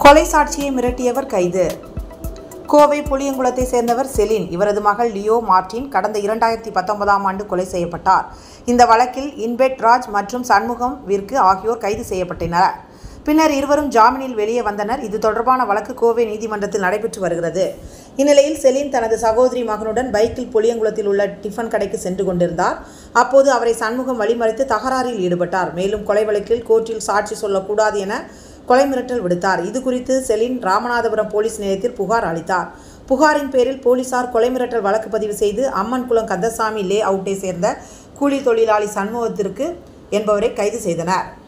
கொலை சாட்சியை மிரட்டியவர் கைது கோவை புளியங்குளத்தை சேர்ந்தவர் செலின் இவரது மகள் லியோ மார்டின் கடந்த இரண்டாயிரத்தி பத்தொன்பதாம் ஆண்டு கொலை செய்யப்பட்டார் இந்த வழக்கில் இன்பெட் ராஜ் மற்றும் சண்முகம் விற்கு ஆகியோர் கைது செய்யப்பட்டனர் பின்னர் இருவரும் ஜாமீனில் வெளியே வந்தனர் இது தொடர்பான வழக்கு கோவை நீதிமன்றத்தில் நடைபெற்று வருகிறது இந்நிலையில் செலின் தனது சகோதரி மகனுடன் பைக்கில் புளியங்குளத்தில் உள்ள டிஃபன் கடைக்கு சென்று கொண்டிருந்தார் அப்போது அவரை சண்முகம் வழிமறித்து தகராறில் ஈடுபட்டார் மேலும் கொலை வழக்கில் கோர்ட்டில் சாட்சி சொல்லக்கூடாது என கொலை மிரட்டல் விடுத்தார் இது குறித்து செலின் ராமநாதபுரம் போலீஸ் நிலையத்தில் புகார் அளித்தார் புகாரின் பேரில் போலீசார் கொலை மிரட்டல் வழக்கு பதிவு செய்து அம்மன்குளம் கந்தசாமி லே அவுட்டை சேர்ந்த கூலி தொழிலாளி சண்முகத்திற்கு என்பவரை கைது செய்தனர்